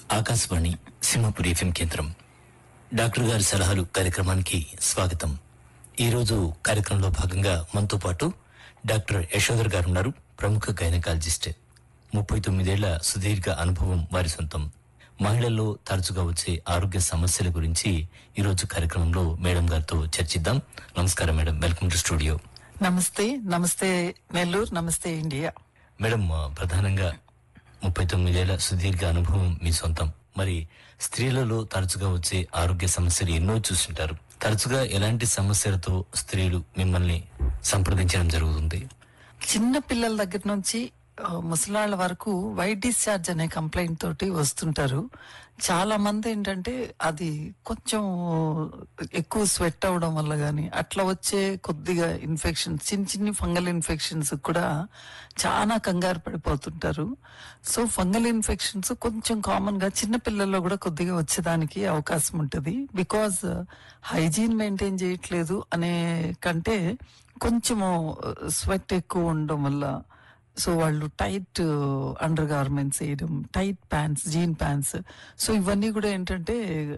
Akashvani Simhapuri F M కేంద్రం doctor గారి సలహాలు కార్యక్రమానికి స్వాగతం ఈరోజు కార్యక్రమంలో భాగంగా మనతో పాటు డాక్టర్ యశోధర్ గారు ఉన్నారు ప్రముఖ గైనకాలజిస్ట్ ముప్పై తొమ్మిదేళ్ల సుదీర్ఘ అనుభవం వారి సొంతం మహిళల్లో తరచుగా వచ్చే ఆరోగ్య సమస్యల గురించి ఈరోజు కార్యక్రమంలో మేడం గారితో చర్చిద్దాం నమస్కారం మేడం వెల్కమ్ టు స్టూడియో నమస్తే నమస్తే నెల్లూరు నమస్తే ఇండియా మేడం ఆ, ప్రధానంగా ముప్పై తొమ్మిదేళ్ల సుదీర్ఘ అనుభవం మీ సొంతం మరి స్త్రీలలో తరచుగా వచ్చే ఆరోగ్య సమస్యలు ఎన్నో చూస్తుంటారు తరచుగా ఎలాంటి సమస్యలతో స్త్రీలు మిమ్మల్ని సంప్రదించడం జరుగుతుంది చిన్న పిల్లల దగ్గర నుంచి ఆ, ముసలాళ్ళ వరకు వైట్ డిశ్చార్జ్ అనే కంప్లైంట్ తోటి వస్తుంటారు చాలా మంది ఏంటంటే అది కొంచెం ఎక్కువ స్వెట్ అవడం వల్ల గాని అట్లా వచ్చే కొద్దిగా ఇన్ఫెక్షన్స్ చిన్న చిన్ని ఫంగల్ ఇన్ఫెక్షన్స్ కూడా చాలా కంగారు పడిపోతుంటారు సో ఫంగల్ ఇన్ఫెక్షన్స్ కొంచెం కామన్ గా చిన్న పిల్లల్లో కూడా కొద్దిగా వచ్చేదానికి అవకాశం ఉంటుంది బికాజ్ హైజీన్ మెయింటైన్ చేయట్లేదు అనే కంటే కొంచెము స్వెట్ ఎక్కువ ఉండడం వల్ల సో వాళ్ళు టైట్ అండర్ గార్మెంట్స్ వేయడం tight pants jean pants so ఇవన్నీ కూడా ఏంటంటే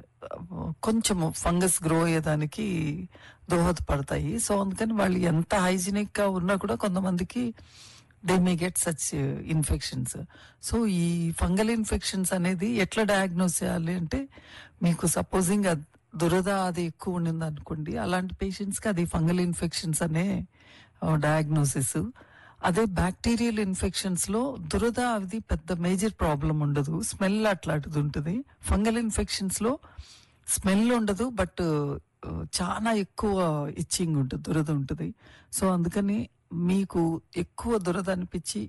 కొంచెం ఫంగస్ గ్రో అయ్యేదానికి దోహదపడతాయి సో అందుకని వాళ్ళు ఎంత హైజీనిక్ గా ఉన్నా కూడా కొంతమందికి they may get such infections so ఈ ఫంగల్ ఇన్ఫెక్షన్స్ అనేది ఎట్లా డయాగ్నోస్ చేయాలి అంటే మీకు సపోజింగ్ దురద అది ఎక్కువ ఉండింది అనుకోండి అలాంటి పేషెంట్స్ కి అది ఫంగల్ ఇన్ఫెక్షన్స్ అనే డయాగ్నోసిస్ అదే బ్యాక్టీరియల్ ఇన్ఫెక్షన్స్ లో దురద అది పెద్ద మేజర్ ప్రాబ్లం ఉండదు స్మెల్ అట్లాంటిది ఉంటుంది ఫంగల్ ఇన్ఫెక్షన్స్ లో స్మెల్ ఉండదు బట్ చాలా ఎక్కువ ఇచ్చింగ్ ఉంటుంది దురద ఉంటుంది సో అందుకని మీకు ఎక్కువ దురద అనిపించి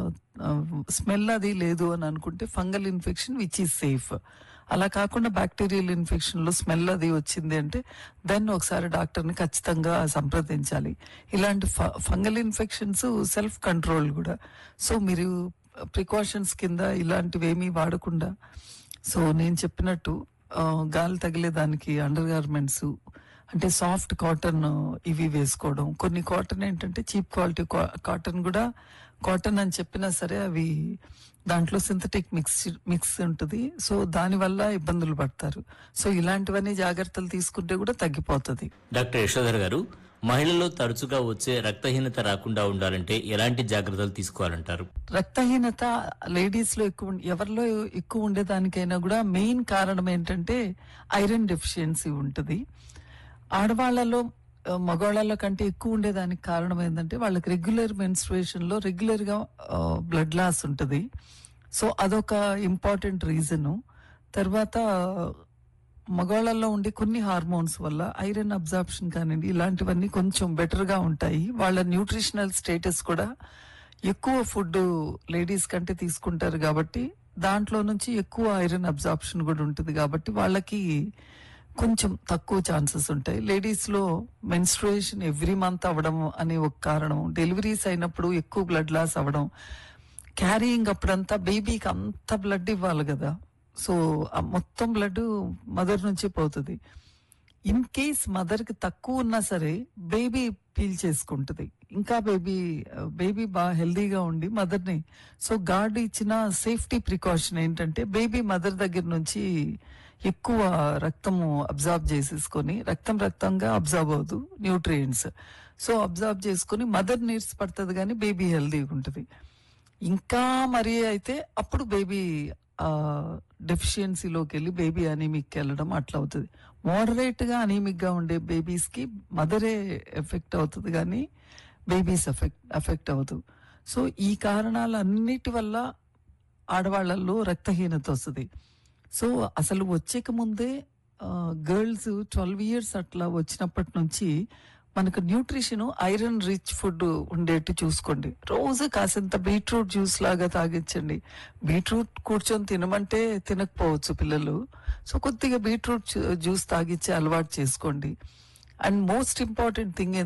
స్మెల్ అది లేదు అని అనుకుంటే fungal infection which is safe అలా కాకుండా బ్యాక్టీరియల్ ఇన్ఫెక్షన్ లో స్మెల్ అది వచ్చింది అంటే దెన్ ఒకసారి డాక్టర్ ని ఖచ్చితంగా సంప్రదించాలి ఇలాంటి ఫంగల్ ఇన్ఫెక్షన్స్ సెల్ఫ్ కంట్రోల్ కూడా సో మీరు ప్రికాషన్స్ కింద ఇలాంటివి ఏమీ వాడకుండా సో నేను చెప్పినట్టు ఆ, గాలి తగిలేదానికి అండర్ గార్మెంట్స్ అంటే సాఫ్ట్ కాటన్ ఇవి వేసుకోవడం కొన్ని కాటన్ ఏంటంటే చీప్ క్వాలిటీ కాటన్ కూడా కాటన్ అని చెప్పినా సరే అవి దాంట్లో సింథటిక్ మిక్స్ మిక్స్ ఉంటుంది సో దాని వల్ల ఇబ్బందులు పడతారు సో ఇలాంటివన్నీ జాగ్రత్తలు తీసుకుంటే కూడా తగ్గిపోతుంది డాక్టర్ యశోధర్ గారు మహిళల్లో తరచుగా వచ్చే రక్తహీనత రాకుండా ఉండాలంటే ఎలాంటి జాగ్రత్తలు తీసుకోవాలంటారు రక్తహీనత లేడీస్ లో ఎక్కువ ఉండే- ఎవరిలో ఎక్కువ ఉండేదానికైనా కూడా మెయిన్ కారణం ఏంటంటే ఐరన్ డెఫిషియన్సీ ఉంటుంది ఆడవాళ్లలో ఆ, మగవాళ్ళలో కంటే ఎక్కువ ఉండేదానికి కారణం ఏంటంటే వాళ్ళకి రెగ్యులర్ మెన్స్ట్రుయేషన్ లో రెగ్యులర్ గా బ్లడ్ లాస్ ఉంటుంది సో అదొక ఇంపార్టెంట్ రీజన్ తర్వాత మగవాళ్ళల్లో ఉండే కొన్ని హార్మోన్స్ వల్ల ఐరన్ అబ్జార్ప్షన్ కానివ్వండి ఇలాంటివన్నీ కొంచెం బెటర్ గా ఉంటాయి వాళ్ళ న్యూట్రిషనల్ స్టేటస్ కూడా ఎక్కువ ఫుడ్ లేడీస్ కంటే తీసుకుంటారు కాబట్టి దాంట్లో నుంచి ఎక్కువ ఐరన్ అబ్జార్ప్షన్ కూడా ఉంటుంది కాబట్టి వాళ్ళకి కొంచెం తక్కువ ఛాన్సెస్ ఉంటాయి లేడీస్ లో మెన్స్ట్రుయేషన్ ఎవ్రీ మంత్ అవ్వడం అనే ఒక కారణం డెలివరీస్ అయినప్పుడు ఎక్కువ బ్లడ్ లాస్ అవ్వడం క్యారీయింగ్ అప్పుడంతా బేబీకి అంత బ్లడ్ ఇవ్వాలి కదా సో ఆ మొత్తం బ్లడ్ మదర్ నుంచి పోతుంది ఇన్ కేస్ మదర్ కి తక్కువ ఉన్నా సరే బేబీ పీల్ చేసుకుంటది ఇంకా బేబీ బేబీ బాగా హెల్దీగా ఉండి మదర్ ని సో గాడ్ ఇచ్చిన సేఫ్టీ ప్రికాషన్ ఏంటంటే బేబీ మదర్ దగ్గర నుంచి ఎక్కువ రక్తము అబ్జార్బ్ చేసేసుకొని రక్తం రక్తంగా అబ్జార్బ్ అవ్వదు న్యూట్రియంట్స్ సో అబ్జార్బ్ చేసుకొని మదర్ నీడ్స్ పడుతుంది కానీ బేబీ హెల్దీగా ఉంటుంది ఇంకా మరి అయితే అప్పుడు బేబీ డెఫిషియన్సీలోకి వెళ్ళి బేబీ అనీమిక్ వెళ్ళడం అట్లా అవుతుంది మోడరేట్ గా అనీమిక్ గా ఉండే బేబీస్ కి మదరే ఎఫెక్ట్ అవుతుంది కానీ బేబీస్ ఎఫెక్ట్ ఎఫెక్ట్ అవ్వదు సో ఈ కారణాలన్నిటి వల్ల ఆడవాళ్లలో రక్తహీనత వస్తుంది సో అసలు వచ్చేక ముందే గర్ల్స్ ట్వెల్వ్ ఇయర్స్ అట్లా వచ్చినప్పటి నుంచి మనకు న్యూట్రిషన్ ఐరన్ రిచ్ ఫుడ్ ఉండేట్టు చూసుకోండి రోజు కాసింత బీట్రూట్ జ్యూస్ లాగా తాగించండి బీట్రూట్ కూర్చొని తినమంటే తినకపోవచ్చు పిల్లలు సో కొద్దిగా బీట్రూట్ జ్యూస్ తాగించే అలవాటు చేసుకోండి అండ్ మోస్ట్ ఇంపార్టెంట్ థింగ్